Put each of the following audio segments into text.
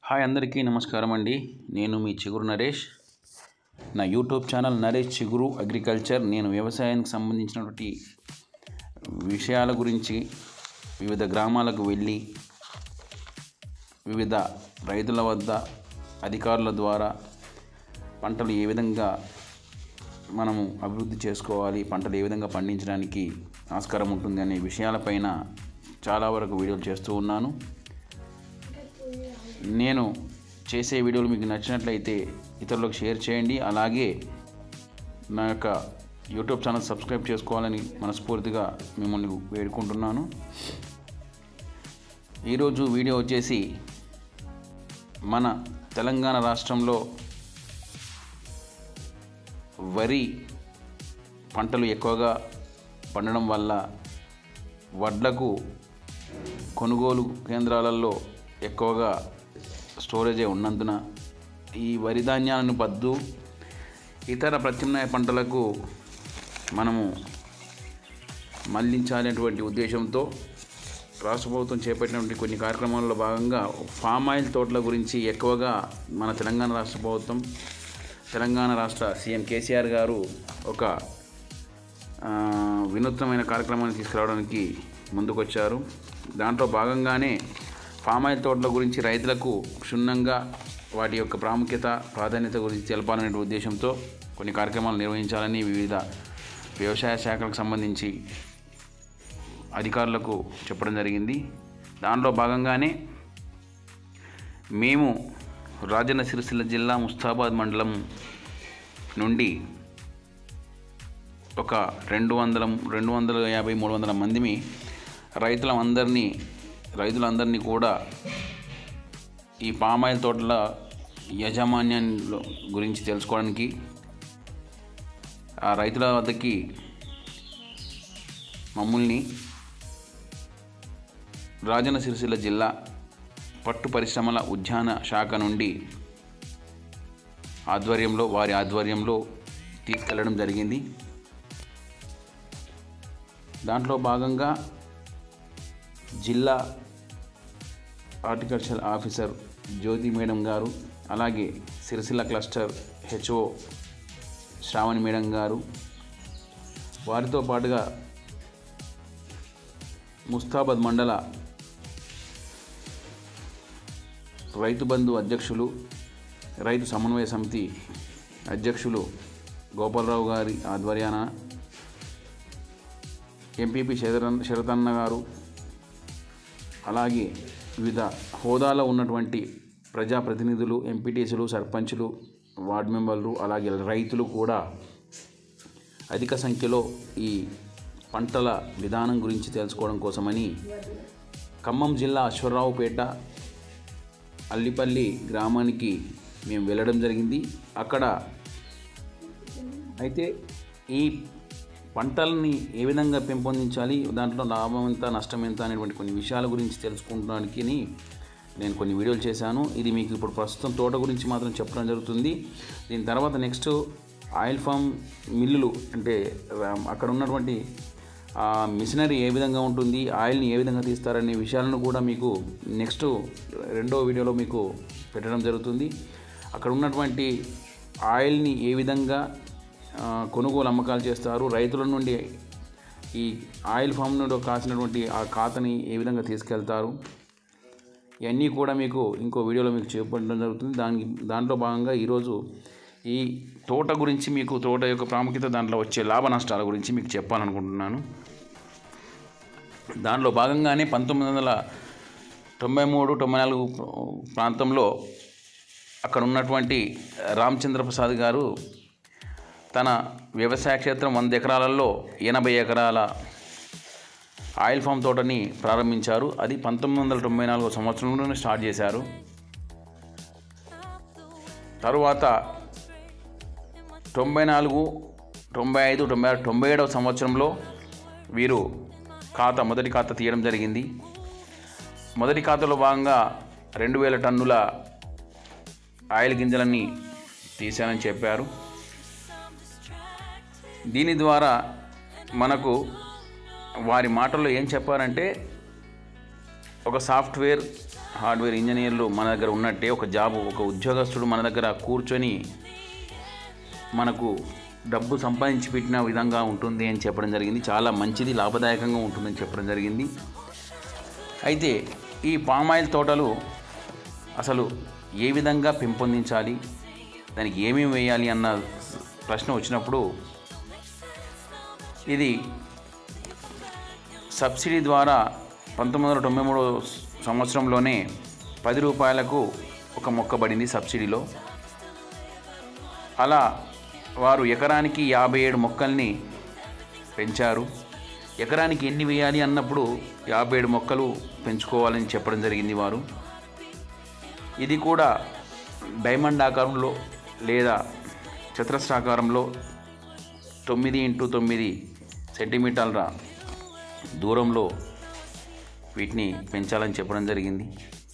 hi అందరికీ నమస్కారం అండి నేను మీ చిగురు నరేష్ నా యూట్యూబ్ ఛానల్ నరేష్ చిగురు అగ్రికల్చర్ నేను వ్యవసాయానికి సంబంధించినటువంటి విషయాల గురించి వివిధ గ్రామాలకు వెళ్ళి వివిధ రైతుల వద్ద అధికారుల ద్వారా పంటలు ఏ విధంగా మనము అభివృద్ధి చేసుకోవాలి పంటలు ఏ విధంగా పండించడానికి ఆస్కారం ఉంటుంది అనే విషయాలపైన చాలా వరకు వీడియోలు చేస్తూ ఉన్నాను నేను చేసే వీడియోలు మీకు నచ్చినట్లయితే ఇతరులకు షేర్ చేయండి అలాగే నా యొక్క యూట్యూబ్ ఛానల్ సబ్స్క్రైబ్ చేసుకోవాలని మనస్ఫూర్తిగా మిమ్మల్ని వేడుకుంటున్నాను ఈరోజు వీడియో వచ్చేసి మన తెలంగాణ రాష్ట్రంలో వరి పంటలు ఎక్కువగా పండడం వల్ల వడ్లకు కొనుగోలు కేంద్రాలలో ఎక్కువగా స్టోరేజే ఉన్నందున ఈ వరి ధాన్యాలను బద్దు ఇతర ప్రత్యామ్నాయ పంటలకు మనము మళ్లించాలనేటువంటి ఉద్దేశంతో రాష్ట్ర ప్రభుత్వం చేపట్టినటువంటి కొన్ని కార్యక్రమాల్లో భాగంగా ఫామ్ ఆయిల్ తోటల గురించి ఎక్కువగా మన తెలంగాణ రాష్ట్ర ప్రభుత్వం తెలంగాణ రాష్ట్ర సీఎం కేసీఆర్ గారు ఒక ఆ, వినూత్నమైన కార్యక్రమాన్ని తీసుకురావడానికి ముందుకొచ్చారు దాంట్లో భాగంగానే ఫామ్ ఆయిల్ తోటల గురించి రైతులకు క్షుణ్ణంగా వాటి యొక్క ప్రాముఖ్యత ప్రాధాన్యత గురించి తెలపాలనే ఉద్దేశంతో కొన్ని కార్యక్రమాలు నిర్వహించాలని వివిధ వ్యవసాయ శాఖలకు సంబంధించి అధికారులకు చెప్పడం జరిగింది దానిలో భాగంగానే మేము రాజన్న సిరిసిల్ల జిల్లా ముస్తాబాద్ మండలం నుండి ఒక రెండు వందల రెండు వందల యాభై మూడు వందల మందిమి రైతులందరినీ రైతులందరినీ కూడా ఈ పామాయిల్ తోటల యాజమాన్యం గురించి తెలుసుకోవడానికి ఆ రైతుల వద్దకి మమ్మల్ని రాజన్న సిరిసిల్ల జిల్లా పట్టు పరిశ్రమల ఉద్యాన శాఖ నుండి ఆధ్వర్యంలో వారి ఆధ్వర్యంలో తీసుకెళ్ళడం జరిగింది దాంట్లో భాగంగా జిల్లా హార్టికల్చర్ ఆఫీసర్ జ్యోతి మేడం గారు అలాగే Sircilla cluster HO Sravani madam గారు వారితో పాటుగా ముస్తాబాద్ మండల రైతు బంధు అధ్యక్షులు రైతు సమన్వయ సమితి అధ్యక్షులు గోపాలరావు గారి ఆధ్వర్యాన ఎంపీపీ శరతన్ శరతన్న గారు అలాగే వివిధ హోదాలో ఉన్నటువంటి ప్రజాప్రతినిధులు ఎంపీటీసీలు సర్పంచులు వార్డు మెంబర్లు అలాగే రైతులు కూడా అధిక సంఖ్యలో ఈ పంటల విధానం గురించి తెలుసుకోవడం కోసమని ఖమ్మం జిల్లా అశ్వరావుపేట అల్లిపల్లి గ్రామానికి మేము వెళ్ళడం జరిగింది అక్కడ అయితే ఈ పంటల్ని ఏ విధంగా పెంపొందించాలి దాంట్లో లాభం ఎంత నష్టం ఎంత అనేటువంటి కొన్ని విషయాల గురించి తెలుసుకుంటానికి నేను కొన్ని వీడియోలు చేశాను ఇది మీకు ఇప్పుడు ప్రస్తుతం తోట గురించి మాత్రం చెప్పడం జరుగుతుంది దీని తర్వాత నెక్స్ట్ ఆయిల్ ఫామ్ మిల్లులు అంటే రా- అక్కడ ఉన్నటువంటి ఆ మిషనరీ ఏ విధంగా ఉంటుంది ఆయిల్ని ఏ విధంగా తీస్తారనే విషయాలను కూడా మీకు నెక్స్ట్ రెండో వీడియోలో మీకు పెట్టడం జరుగుతుంది అక్కడ ఉన్నటువంటి ఆయిల్ని ఏ విధంగా ఆ, కొనుగోలు అమ్మకాలు చేస్తారు రైతుల నుండి ఈ ఆయిల్ ఫామ్ నుండి కాసినటువంటి ఆ ఖాతని ఏ విధంగా తీసుకెళ్తారు ఇవన్నీ కూడా మీకు ఇంకో వీడియోలో మీకు చూపడం జరుగుతుంది దానికి దాంట్లో భాగంగా ఈరోజు ఈ తోట గురించి మీకు తోట యొక్క ప్రాముఖ్యత దాంట్లో వచ్చే లాభ నష్టాల గురించి మీకు చెప్పాలనుకుంటున్నాను దాంట్లో భాగంగానే పంతొమ్మిది వందల తొంభై మూడు తొంభై నాలుగు ప్రాంతంలో అక్కడ ఉన్నటువంటి రామచంద్ర ప్రసాద్ గారు తన వ్యవసాయ క్షేత్రం వంద ఎకరాలలో ఎనభై ఎకరాల ఆయిల్ ఫామ్ తోటని ప్రారంభించారు అది పంతొమ్మిది వందల తొంభై నాలుగో సంవత్సరంలోనే స్టార్ట్ చేశారు తరువాత తొంభై నాలుగు తొంభై ఐదు తొంభై ఆరు తొంభై ఏడవ సంవత్సరంలో వీరు ఖాతా మొదటి ఖాతా తీయడం జరిగింది మొదటి ఖాతాలో భాగంగా రెండు వేల టన్నుల ఆయిల్ గింజలన్నీ తీశానని చెప్పారు దీని ద్వారా మనకు వారి మాటల్లో ఏం చెప్పారంటే ఒక సాఫ్ట్వేర్ హార్డ్వేర్ ఇంజనీర్లు మన దగ్గర ఉన్నట్టే ఒక జాబ్ ఒక ఉద్యోగస్తుడు మన దగ్గర కూర్చొని మనకు డబ్బు సంపాదించి పెట్టిన విధంగా ఉంటుంది అని చెప్పడం జరిగింది చాలా మంచిది లాభదాయకంగా ఉంటుందని చెప్పడం జరిగింది అయితే ఈ పామాయిల్ తోటలు అసలు ఏ విధంగా పెంపొందించాలి దానికి ఏమేమి వేయాలి అన్న ప్రశ్న వచ్చినప్పుడు ఇది సబ్సిడీ ద్వారా పంతొమ్మిది వందల తొంభై మూడు సంవత్సరంలోనే పది రూపాయలకు ఒక మొక్క పడింది సబ్సిడీలో అలా వారు ఎకరానికి యాభై ఏడు మొక్కల్ని పెంచారు ఎకరానికి ఎన్ని వేయాలి అన్నప్పుడు యాభై ఏడు మొక్కలు పెంచుకోవాలని చెప్పడం జరిగింది వారు ఇది కూడా డైమండ్ ఆకారంలో లేదా చతురస్రాకారంలో తొమ్మిది ఇంటూ తొమ్మిది సెంటీమీటర్ల దూరంలో వీటిని పెంచాలని చెప్పడం జరిగింది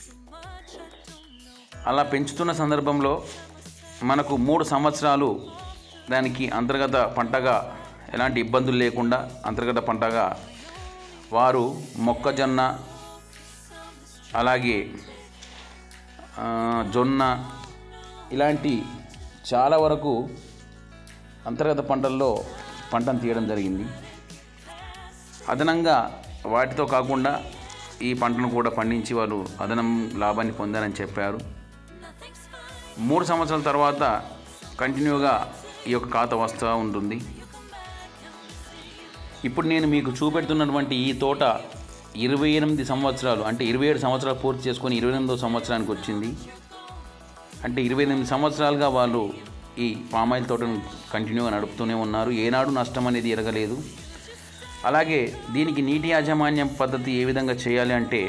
అలా పెంచుతున్న సందర్భంలో మనకు మూడు సంవత్సరాలు దానికి అంతర్గత పంటగా ఎలాంటి ఇబ్బందులు లేకుండా అంతర్గత పంటగా వారు మొక్కజొన్న అలాగే ఆ, జొన్న ఇలాంటి చాలా వరకు అంతర్గత పంటల్లో పంటను తీయడం జరిగింది అదనంగా వాటితో కాకుండా ఈ పంటను కూడా పండించి వారు అదనం లాభాన్ని పొందారని చెప్పారు మూడు సంవత్సరాల తర్వాత కంటిన్యూగా ఈ యొక్క ఖాతా వస్తూ ఉంటుంది ఇప్పుడు నేను మీకు చూపెడుతున్నటువంటి ఈ తోట ఇరవై ఎనిమిది సంవత్సరాలు అంటే ఇరవై ఏడు సంవత్సరాలు పూర్తి చేసుకొని ఇరవై ఎనిమిదో సంవత్సరానికి వచ్చింది అంటే ఇరవై ఎనిమిది సంవత్సరాలుగా వాళ్ళు ఈ పామాయిల్ తోటను కంటిన్యూగా నడుపుతూనే ఉన్నారు ఏనాడు నష్టం అనేది ఎరగలేదు అలాగే దీనికి నీటి యాజమాన్యం పద్ధతి ఏ విధంగా చేయాలి అంటే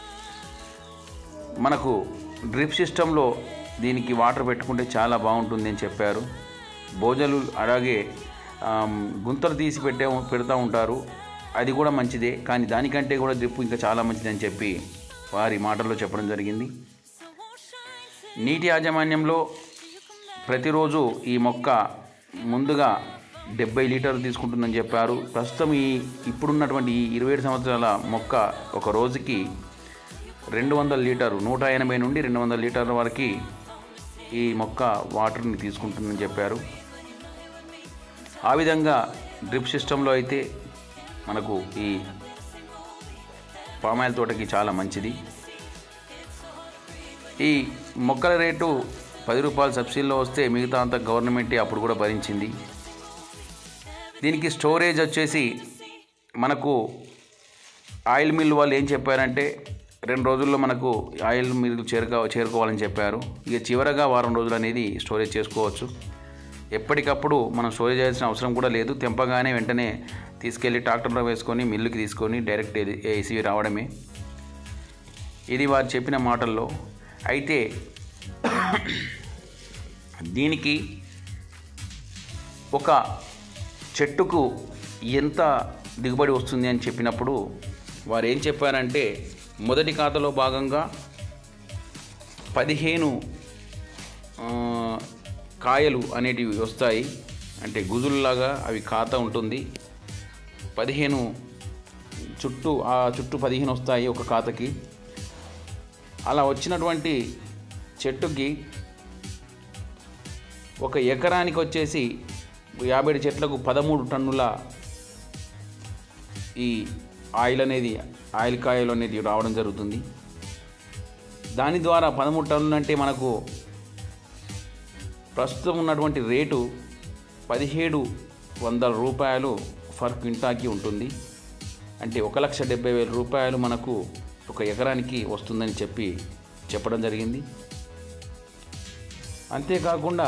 మనకు డ్రిప్ సిస్టంలో దీనికి వాటర్ పెట్టుకుంటే చాలా బాగుంటుంది అని చెప్పారు భోజలు అలాగే ఆమ్, గుంతలు తీసి పెట్టే పెడతా ఉంటారు అది కూడా మంచిదే కానీ దానికంటే కూడా డ్రిప్ ఇంకా చాలా మంచిది అని చెప్పి వారి మాటల్లో చెప్పడం జరిగింది నీటి యాజమాన్యంలో ప్రతిరోజు ఈ మొక్క ముందుగా డెబ్బై లీటర్లు తీసుకుంటుందని చెప్పారు ప్రస్తుతం ఈ ఇప్పుడున్నటువంటి ఈ ఇరవై ఏడు సంవత్సరాల మొక్క ఒక రోజుకి రెండు వందల లీటరు నూట ఎనభై నుండి రెండు వందల లీటర్ల వరకు ఈ మొక్క వాటర్ని తీసుకుంటుందని చెప్పారు ఆ విధంగా డ్రిప్ సిస్టంలో అయితే మనకు ఈ పామాయిల్ తోటకి చాలా మంచిది ఈ మొక్కల రేటు పది రూపాయలు సబ్సిడీలో వస్తే మిగతా అంతా గవర్నమెంటే అప్పుడు కూడా భరించింది దీనికి స్టోరేజ్ వచ్చేసి మనకు ఆయిల్ మిల్ వాళ్ళు ఏం చెప్పారంటే రెండు రోజుల్లో మనకు ఆయిల్ మిల్ చేరుకో చేరుకోవాలని చెప్పారు ఇక చివరగా వారం రోజులు అనేది స్టోరేజ్ చేసుకోవచ్చు ఎప్పటికప్పుడు మనం స్టోరేజ్ చేయాల్సిన అవసరం కూడా లేదు తెంపగానే వెంటనే తీసుకెళ్ళి ట్రాక్టర్లో వేసుకొని మిల్లుకి తీసుకొని డైరెక్ట్ ఏసీ రావడమే ఇది వారు చెప్పిన మాటల్లో అయితే దీనికి ఒక చెట్టుకు ఎంత దిగుబడి వస్తుంది అని చెప్పినప్పుడు వారు ఏం చెప్పారంటే మొదటి ఖాతాలో భాగంగా పదిహేను ఆ, కాయలు అనేటివి వస్తాయి అంటే గుజుల్లాగా అవి ఖాతా ఉంటుంది పదిహేను చుట్టూ ఆ చుట్టూ పదిహేను వస్తాయి ఒక ఖాతకి అలా వచ్చినటువంటి చెట్టుకి ఒక ఎకరానికి వచ్చేసి యాభై ఏడు చెట్లకు పదమూడు టన్నుల ఈ ఆయిల్ అనేది ఆయిల్ కాయలు అనేది రావడం జరుగుతుంది దాని ద్వారా పదమూడు టన్నులు అంటే మనకు ప్రస్తుతం ఉన్నటువంటి రేటు పదిహేడు వందల రూపాయలు ఫర్ క్వింటాకి ఉంటుంది అంటే ఒక లక్ష డెబ్బై వేల రూపాయలు మనకు ఒక ఎకరానికి వస్తుందని చెప్పి చెప్పడం జరిగింది అంతేకాకుండా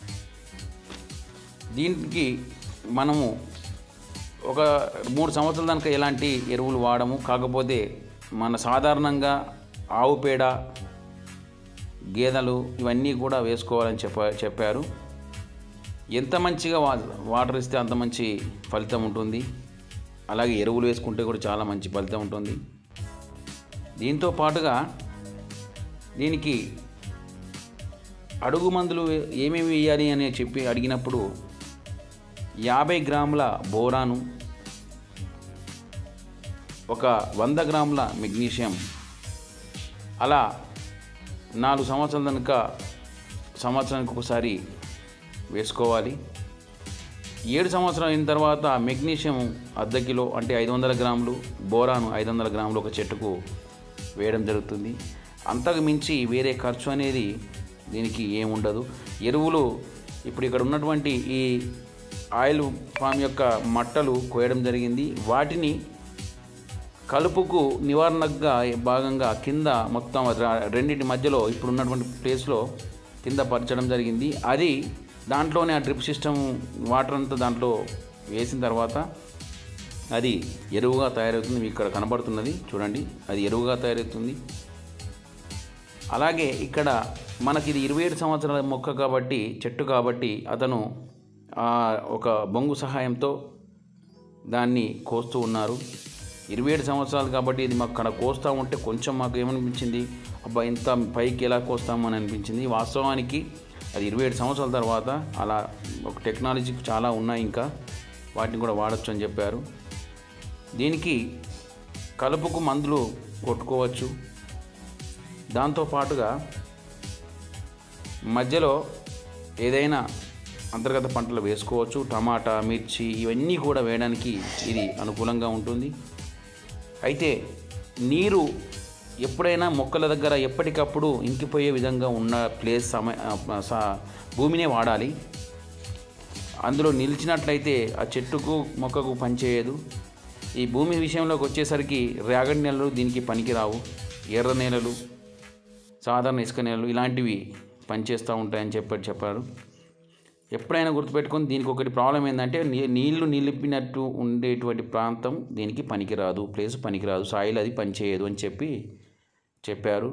దీనికి మనము ఒక మూడు సంవత్సరాల దాకా ఎలాంటి ఎరువులు వాడము కాకపోతే మన సాధారణంగా ఆవు పేడ గేదెలు ఇవన్నీ కూడా వేసుకోవాలని చెప్ప చెప్పారు ఎంత మంచిగా వా వాటర్ ఇస్తే అంత మంచి ఫలితం ఉంటుంది అలాగే ఎరువులు వేసుకుంటే కూడా చాలా మంచి ఫలితం ఉంటుంది దీంతో పాటుగా దీనికి అడుగు మందులు ఏమేమి వేయాలి అని చెప్పి అడిగినప్పుడు యాభై గ్రాముల బోరాను ఒక వంద గ్రాముల మెగ్నీషియం అలా నాలుగు సంవత్సరాల కనుక సంవత్సరానికి ఒకసారి వేసుకోవాలి ఏడు సంవత్సరాలు అయిన తర్వాత మెగ్నీషియం అర్ధ కిలో అంటే ఐదు వందల గ్రాములు బోరాను ఐదు వందల గ్రాములు ఒక చెట్టుకు వేయడం జరుగుతుంది అంతకు మించి వేరే ఖర్చు అనేది దీనికి ఏముండదు ఎరువులు ఇప్పుడు ఇక్కడ ఉన్నటువంటి ఈ ఆయిల్ ఫామ్ యొక్క మట్టలు కోయడం జరిగింది వాటిని కలుపుకు నివారణగా భాగంగా కింద మొత్తం ర- రెండింటి మధ్యలో ఇప్పుడు ఉన్నటువంటి ప్లేస్లో కింద పరచడం జరిగింది అది దాంట్లోనే ఆ డ్రిప్ సిస్టమ్ వాటర్ అంతా దాంట్లో వేసిన తర్వాత అది ఎరువుగా తయారవుతుంది మీకు ఇక్కడ కనబడుతున్నది చూడండి అది ఎరువుగా తయారవుతుంది అలాగే ఇక్కడ మనకి ఇది ఇరవై ఏడు సంవత్సరాల మొక్క కాబట్టి చెట్టు కాబట్టి అతను ఆ, ఒక బొంగు సహాయంతో దాన్ని కోస్తూ ఉన్నారు ఇరవై ఏడు సంవత్సరాలు కాబట్టి ఇది మాకు అక్కడ కోస్తూ ఉంటే కొంచెం మాకు ఏమనిపించింది అబ్బా ఇంత పైకి ఎలా కోస్తాము అని అనిపించింది వాస్తవానికి అది ఇరవై ఏడు సంవత్సరాల తర్వాత అలా ఒక టెక్నాలజీ చాలా ఉన్నాయి ఇంకా వాటిని కూడా వాడచ్చు అని చెప్పారు దీనికి కలుపుకు మందులు కొట్టుకోవచ్చు దాంతో పాటుగా మధ్యలో ఏదైనా అంతర్గత పంటలు వేసుకోవచ్చు టమాటా మిర్చి ఇవన్నీ కూడా వేయడానికి ఇది అనుకూలంగా ఉంటుంది అయితే నీరు ఎప్పుడైనా మొక్కల దగ్గర ఎప్పటికప్పుడు ఇంకిపోయే విధంగా ఉన్న ప్లేస్ సమయ ఆ, స- భూమినే వాడాలి అందులో నిలిచినట్లయితే ఆ చెట్టుకు మొక్కకు పనిచేయదు ఈ భూమి విషయంలోకి వచ్చేసరికి రేగడి నేలలు దీనికి పనికిరావు ఎర్ర నేలలు సాధారణ ఇసుక నేలలు ఇలాంటివి పనిచేస్తూ ఉంటాయని చెప్పారు చెప్పారు ఎప్పుడైనా గుర్తుపెట్టుకొని దీనికి ఒకటి ప్రాబ్లం ఏంటంటే నీ- నీళ్లు నిలిపినట్టు ఉండేటువంటి ప్రాంతం దీనికి పనికిరాదు ప్లేస్ పనికిరాదు సాయిల్ అది పనిచేయదు అని చెప్పి చెప్పారు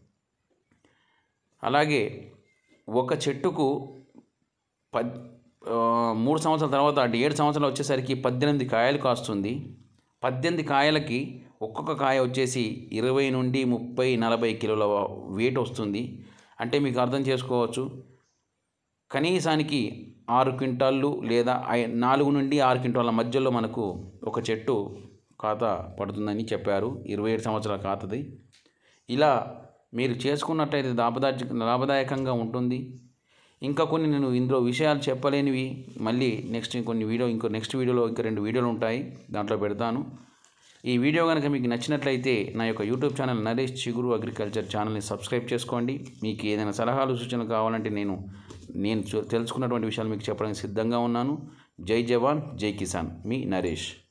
అలాగే ఒక చెట్టుకు పద్ ఆ, మూడు సంవత్సరాల తర్వాత అంటే ఏడు సంవత్సరాలు వచ్చేసరికి పద్దెనిమిది కాయలు కాస్తుంది పద్దెనిమిది కాయలకి ఒక్కొక్క కాయ వచ్చేసి ఇరవై నుండి ముప్పై నలభై కిలోల వెయిట్ వస్తుంది అంటే మీకు అర్థం చేసుకోవచ్చు కనీసానికి ఆరు క్వింటాళ్ళు లేదా ఐ- నాలుగు నుండి ఆరు క్వింటాల మధ్యలో మనకు ఒక చెట్టు ఖాతా పడుతుందని చెప్పారు ఇరవై ఏడు సంవత్సరాల ఖాతాది ఇలా మీరు చేసుకున్నట్టయితే లాభదా లాభదాయకంగా ఉంటుంది ఇంకా కొన్ని నేను ఇందులో విషయాలు చెప్పలేనివి మళ్ళీ నెక్స్ట్ ఇంకొన్ని వీడియో ఇంకో నెక్స్ట్ వీడియోలో ఇంకా రెండు వీడియోలు ఉంటాయి దాంట్లో పెడతాను ఈ వీడియో కనుక మీకు నచ్చినట్లయితే నా యొక్క యూట్యూబ్ ఛానల్ నరేష్ చిగురు అగ్రికల్చర్ ఛానల్ని సబ్స్క్రైబ్ చేసుకోండి మీకు ఏదైనా సలహాలు సూచనలు కావాలంటే నేను నేను చూ- తెలుసుకున్నటువంటి విషయాలు మీకు చెప్పడానికి సిద్ధంగా ఉన్నాను జై జవాన్ జై కిసాన్ మీ నరేష్